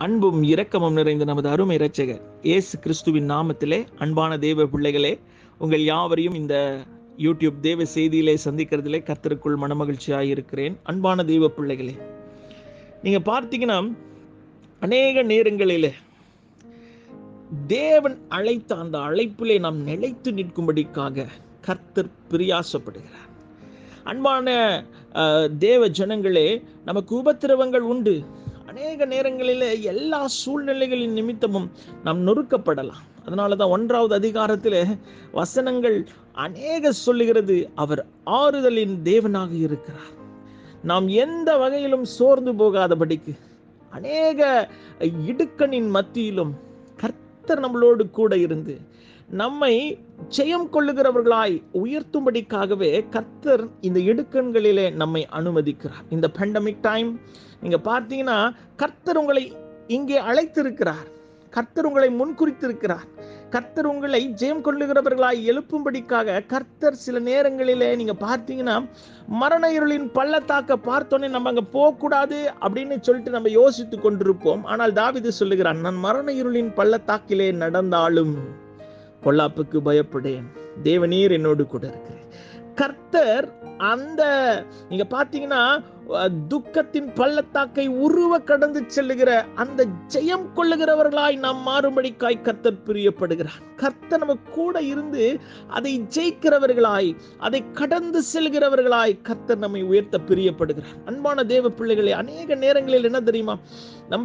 அன்பும் இரக்கமும் நிறைந்த நமது அருமை இரட்சகர் இயேசு கிறிஸ்துவின் நாமத்திலே அன்பான தேவ பிள்ளைகளே உங்கள் யாவரையும் இந்த யூடியூப் தேவ செய்தியிலே சந்திக்கிறதிலே கர்த்தருக்குள் மனமகிழ்ச்சியாக இருக்கிறேன் அன்பான தேவ பிள்ளைகளே நீங்க பார்த்தீங்கன்னா அநேக நேரங்களிலே தேவன் அழைத்த அந்த அழைப்பிலே நாம் நிலைத்து நிற்கும்படிக்காக கர்த்தர் பிரியாசப்படுகிறார் அன்பான அஹ், தேவ ஜனங்களே நமக்கு உபத்திரவங்கள் உண்டு அநேக நேரங்களில் எல்லா சூழ்நிலைகளின் நிமித்தமும் நாம் நொறுக்கப்படலாம் அதனால தான் ஒன்றாவது அதிகாரத்தில் வசனங்கள் அநேக சொல்லுகிறது அவர் ஆறுதலின் தேவனாக இருக்கிறார் நாம் எந்த வகையிலும் சோர்ந்து போகாதபடிக்கு அநேக இடுக்கணின் மத்தியிலும் கர்த்தர் நம்மளோடு கூட இருந்து நம்மை ஜெயம் கொள்ளுகிறவர்களாய் உயர்த்தும்படிக்காகவே கர்த்தர் இந்த இடுக்கண்களிலே நம்மை அனுமதிக்கிறார் இந்த பெண்டமிக் டைம் நீங்க பார்த்தீங்கன்னா கர்த்தர் உங்களை இங்கே அழைத்திருக்கிறார் கர்த்தர் உங்களை முன்குறித்திருக்கிறார் கர்த்தர் உங்களை ஜெயம் கொள்ளுகிறவர்களாய் எழுப்பும்படிக்காக கர்த்தர் சில நேரங்களிலே நீங்க பார்த்தீங்கன்னா மரண இருளின் பள்ளத்தாக்க பார்த்தோன்னே நம்ம அங்க போகக்கூடாது அப்படின்னு சொல்லிட்டு நம்ம யோசித்து கொண்டிருப்போம் ஆனால் தாவிது சொல்லுகிறான் நான் மரண இருளின் பள்ளத்தாக்கிலே நடந்தாலும் பொல்லாப்புக்கு பயப்படேன் தேவநீர் என்னோடு கூட இருக்கிறேன் கர்த்தர் அந்த நீங்க பாத்தீங்கன்னா அஹ், துக்கத்தின் பள்ளத்தாக்கை உருவ கடந்து செல்லுகிற அந்த ஜெயம் கொள்ளுகிறவர்களாய் நாம் மாறும்படிக்காய் கர்த்தர் பிரியப்படுகிறார் கர்த்தர் நம்ம கூட இருந்து அதை ஜெயிக்கிறவர்களாய் அதை கடந்து செல்கிறவர்களாய் கர்த்தர் நம்மை உயர்த்த பிரியப்படுகிறார் அன்பான தேவ பிள்ளைகளே அநேக நேரங்களில் என்ன தெரியுமா நம்ம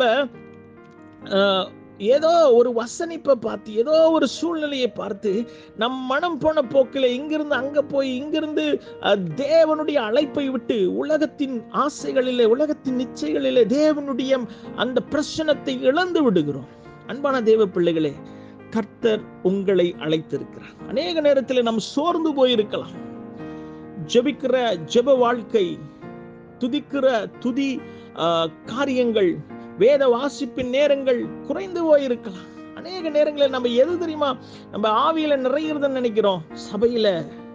அஹ், ஏதோ ஒரு வசனிப்பை பார்த்து ஏதோ ஒரு சூழ்நிலையை பார்த்து நம் மனம் போன போக்கில் இங்கிருந்து அங்க போய் இங்கிருந்து அஹ், தேவனுடைய அழைப்பை விட்டு உலகத்தின் ஆசைகளிலே உலகத்தின் நிச்சயங்களிலே தேவனுடைய அந்த பிரசனத்தை இழந்து விடுகிறோம் அன்பான தேவ பிள்ளைகளே கர்த்தர் உங்களை அழைத்திருக்கிறார் அநேக நேரத்தில் நாம் சோர்ந்து போயிருக்கலாம் ஜெபிக்கிற ஜெப வாழ்க்கை துதிக்கிற துதி ஆஹ், காரியங்கள் வேத வாசிப்பின் நேரங்கள் குறைந்து போயிருக்கலாம் அநேக நேரங்களில் நம்ம எது தெரியுமா நம்ம ஆவியில நிறையிறதுன்னு நினைக்கிறோம் சபையில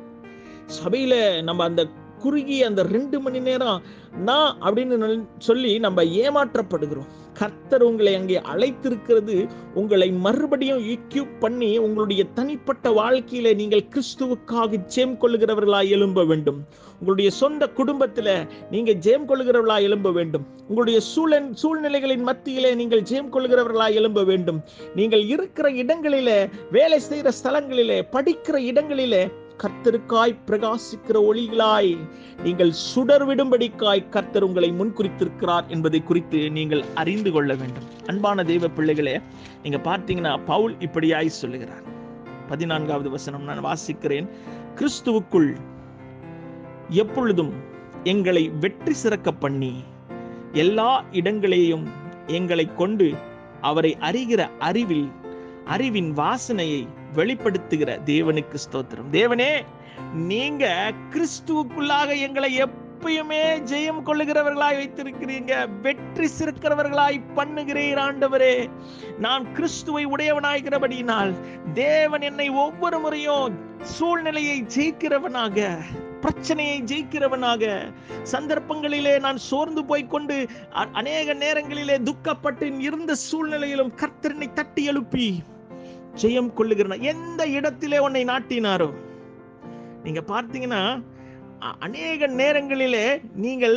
சபையில நம்ம அந்த குறுகிய அந்த ரெண்டு மணி நேரம் நான் அப்படின்னு நல்- சொல்லி நம்ம ஏமாற்றப்படுகிறோம் கர்த்தர் உங்களை அங்கே அழைத்திருக்கிறது உங்களை மறுபடியும் இக்யூப் பண்ணி உங்களுடைய தனிப்பட்ட வாழ்க்கையில நீங்கள் கிறிஸ்துவுக்காக ஜெயம் கொள்ளுகிறவர்களாய் எழும்ப வேண்டும் உங்களுடைய சொந்த குடும்பத்துல நீங்க ஜெயம் கொள்ளுகிறவர்களாய் எழும்ப வேண்டும் உங்களுடைய சூழல் சூழ்நிலைகளின் மத்தியிலே நீங்கள் ஜெயம் கொள்ளுகிறவர்களாய் எழும்ப வேண்டும் நீங்கள் இருக்கிற இடங்களிலே வேலை செய்கிற ஸ்தலங்களிலே படிக்கிற இடங்களிலே கர்த்தருக்காய் பிரகாசிக்கிற ஒளிகளாய் நீங்கள் சுடர் விடும்படிக்காய் கர்த்தர் உங்களை முன்குறித்திருக்கிறார் என்பதை குறித்து நீங்கள் அறிந்து கொள்ள வேண்டும் அன்பான தெய்வ பிள்ளைகளே நீங்க பார்த்தீங்கன்னா பவுல் இப்படியாய் சொல்லுகிறார் பதினான்காவது வசனம் நான் வாசிக்கிறேன் கிறிஸ்துவுக்குள் எப்பொழுதும் எங்களை வெற்றி சிறக்க பண்ணி எல்லா இடங்களையும் எங்களை கொண்டு அவரை அறிகிற அறிவில் அறிவின் வாசனையை வெளிப்படுத்துகிற தேவனுக்கு ஸ்தோத்திரம் தேவனே நீங்க கிறிஸ்துவுக்குள்ளாக எங்களை எப்பயுமே ஜெயம் கொள்ளுகிறவர்களாய் வைத்திருக்கிறீங்க வெற்றி சிறக்கிறவர்களாய் பண்ணுகிறீர் ஆண்டவரே நான் கிறிஸ்துவை உடையவனாகிறபடியினால் தேவன் என்னை ஒவ்வொரு முறையும் சூழ்நிலையை ஜெயிக்கிறவனாக பிரச்சனையை ஜெயிக்கிறவனாக சந்தர்ப்பங்களிலே நான் சோர்ந்து போய்க்கொண்டு அ- அநேக நேரங்களிலே துக்கப்பட்டு இருந்த சூழ்நிலையிலும் கர்த்தரனை தட்டி எழுப்பி ஜெயம் கொள்ளுகிறன எந்த இடத்திலே உன்னை நாட்டினாரோ நீங்க பார்த்தீங்கன்னா அ- அநேக நேரங்களிலே நீங்கள்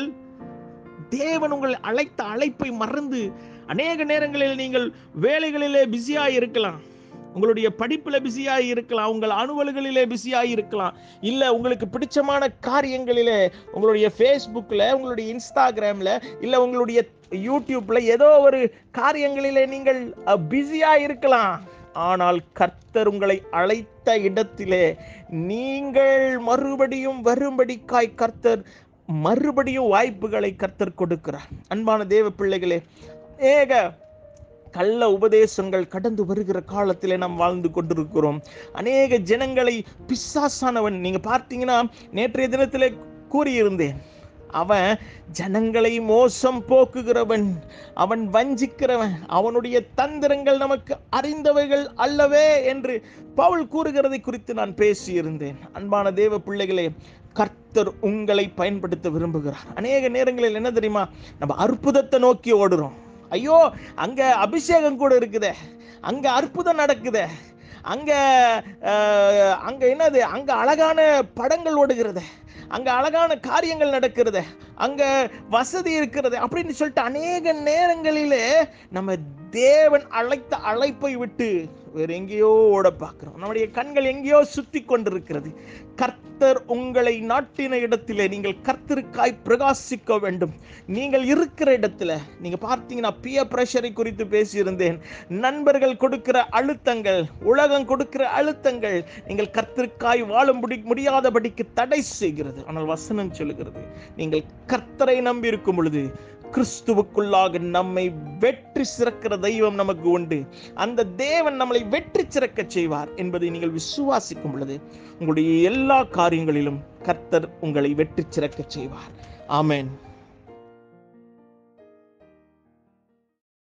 தேவன் உங்களை அழைத்த அழைப்பை மறந்து அநேக நேரங்களில் நீங்கள் வேலைகளிலே பிஸியா இருக்கலாம் உங்களுடைய படிப்புல பிஸியா இருக்கலாம் உங்கள் அலுவல்களிலே பிஸியா இருக்கலாம் இல்ல உங்களுக்கு பிடிச்சமான காரியங்களிலே உங்களுடைய ஃபேஸ்புக்கில் உங்களுடைய இன்ஸ்டாகிராம்ல இல்ல உங்களுடைய யூடியூப்ல ஏதோ ஒரு காரியங்களிலே நீங்கள் பிஸியா இருக்கலாம் ஆனால் கர்த்தர் உங்களை அழைத்த இடத்திலே நீங்கள் மறுபடியும் வரும்படிக்காய் கர்த்தர் மறுபடியும் வாய்ப்புகளை கர்த்தர் கொடுக்கிறார் அன்பான தேவ பிள்ளைகளே ஏக கள்ள உபதேசங்கள் கடந்து வருகிற காலத்திலே நாம் வாழ்ந்து கொண்டிருக்கிறோம் அநேக ஜனங்களை பிசாசானவன் நீங்க பார்த்தீங்கன்னா நேற்றைய தினத்திலே கூறியிருந்தேன் அவன் ஜனங்களை மோசம் போக்குகிறவன் அவன் வஞ்சிக்கிறவன் அவனுடைய தந்திரங்கள் நமக்கு அறிந்தவைகள் அல்லவே என்று பவுல் கூறுகிறதை குறித்து நான் பேசியிருந்தேன் அன்பான தேவ பிள்ளைகளே கர்த்தர் உங்களை பயன்படுத்த விரும்புகிறார் அநேக நேரங்களில் என்ன தெரியுமா நம்ம அற்புதத்தை நோக்கி ஓடுறோம் ஐயோ அங்க அபிஷேகம் கூட இருக்குதே அங்க அற்புதம் நடக்குதே அங்க அஹ், அங்க என்னது அங்க அழகான படங்கள் ஓடுகிறது அங்க அழகான காரியங்கள் நடக்கிறது அங்க வசதி இருக்கிறது அப்படின்னு சொல்லிட்டு அநேக நேரங்களிலே நம்ம தேவன் அழைத்த அழைப்பை விட்டு வேற எங்கேயோ ஓட பார்க்கிறோம் நம்முடைய கண்கள் எங்கேயோ சுத்தி கொண்டிருக்கிறது கர்த்தர் உங்களை நாட்டின இடத்திலே நீங்கள் கர்த்தருக்காய் பிரகாசிக்க வேண்டும் நீங்கள் இருக்கிற இடத்துல நீங்க பார்த்தீங்கன்னா பிய பிரஷரை குறித்து பேசியிருந்தேன் நண்பர்கள் கொடுக்கிற அழுத்தங்கள் உலகம் கொடுக்கிற அழுத்தங்கள் நீங்கள் கர்த்தருக்காய் வாழ முடி முடியாதபடிக்கு தடை செய்கிறது ஆனால் வசனம் சொல்லுகிறது நீங்கள் கர்த்தரை நம்பி இருக்கும் பொழுது கிறிஸ்துவுக்குள்ளாக நம்மை வெற்றி சிறக்கிற தெய்வம் நமக்கு உண்டு அந்த தேவன் நம்மளை வெற்றி சிறக்க செய்வார் என்பதை நீங்கள் விசுவாசிக்கும் பொழுது உங்களுடைய எல்லா காரியங்களிலும் கர்த்தர் உங்களை வெற்றி சிறக்க செய்வார் ஆமென்